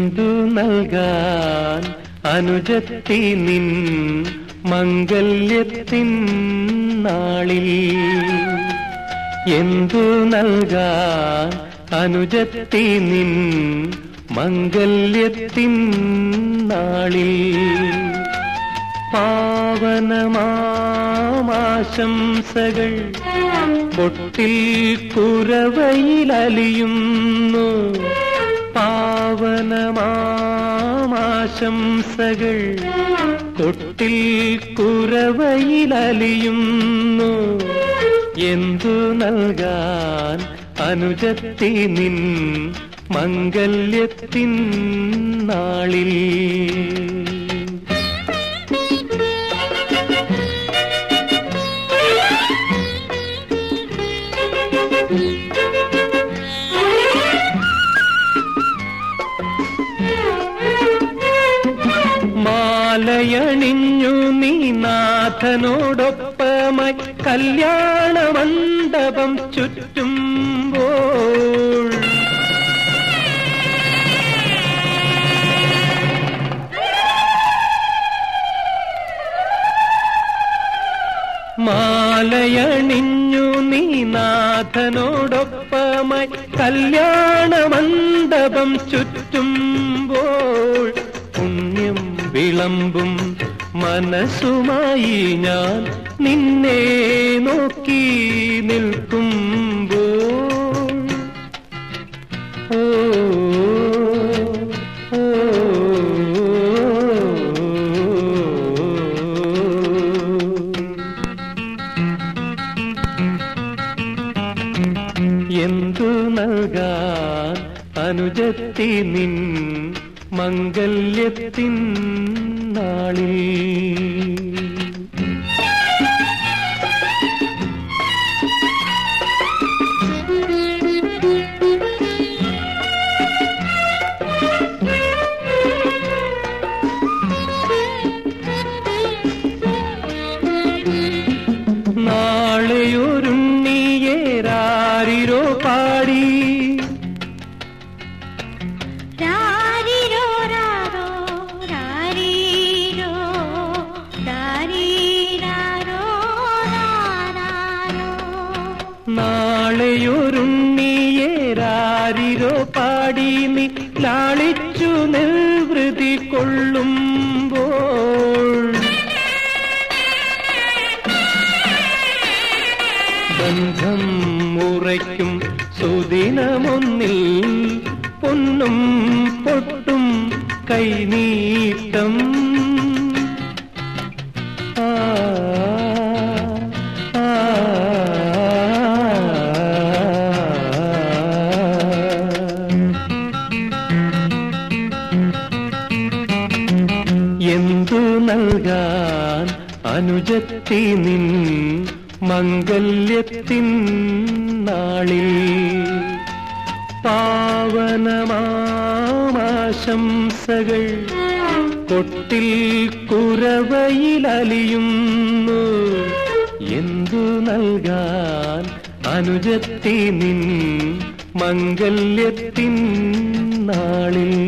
എന്തു നൽകാൻ അനുജത്തി നിൻ മംഗല്യത്തിൻ നാളിൽ എന്തു നൽകാൻ അനുജത്തി നിൻ മംഗല്യത്തിൻ നാളിൽ പാവനമാശംസകൾ പൊട്ടിൽ കുരവയിലലിയുന്നു പാവനമാശംസകൾ കൊട്ടിൽ കുരവയിലലിയുന്നു എന്തു നൽകാൻ അനുജത്തി നിൻ മംഗല്യത്തിൻ നാളിൽ മാലയണിഞ്ഞു നീ നാഥനോടൊപ്പമായി കല്യാണ മണ്ഡപം ചുറ്റുമ്പോൾ മാലയണിഞ്ഞു നീ നാഥനോടൊപ്പമായി കല്യാണ മണ്ഡപം ചുറ്റുമ്പോൾ പുണ്യം വിളമ്പും മനസ്സുമായി ഞാൻ നിന്നെ നോക്കി നിൽക്കുമ്പോൾ ഓ ഓ, എന്തു നൽകാൻ അനുജത്തി നിൻ മംഗല്യത്തിൻ നാളിൽ നാളെയൊരുണ്ണിയേരാരിരോ പാടി രാരിരോ രാരോ രാരീരോ രാരീരാരോ രാരാരോ നാളെയൊരുണ്ണിയേരാരിരോ പാടി നീ ലാളിച്ചു നിർവൃതി കൊള്ളുമ്പോൾ ബന്ധം ഉറയ്ക്കും സുദിനമൊന്നിൽ പൊന്നും പൊട്ടും കൈനീട്ടം ആ, ആ, എന്തു നൽകാൻ അനുജത്തി നിൻ മംഗല്യത്തിൻ നാളിൽ പാവനമാശംസകൾ കൊട്ടിൽ കുരവയിലലിയുന്നു എന്തു നൽകാൻ അനുജത്തി നിൻ മംഗല്യത്തിൻ നാളിൽ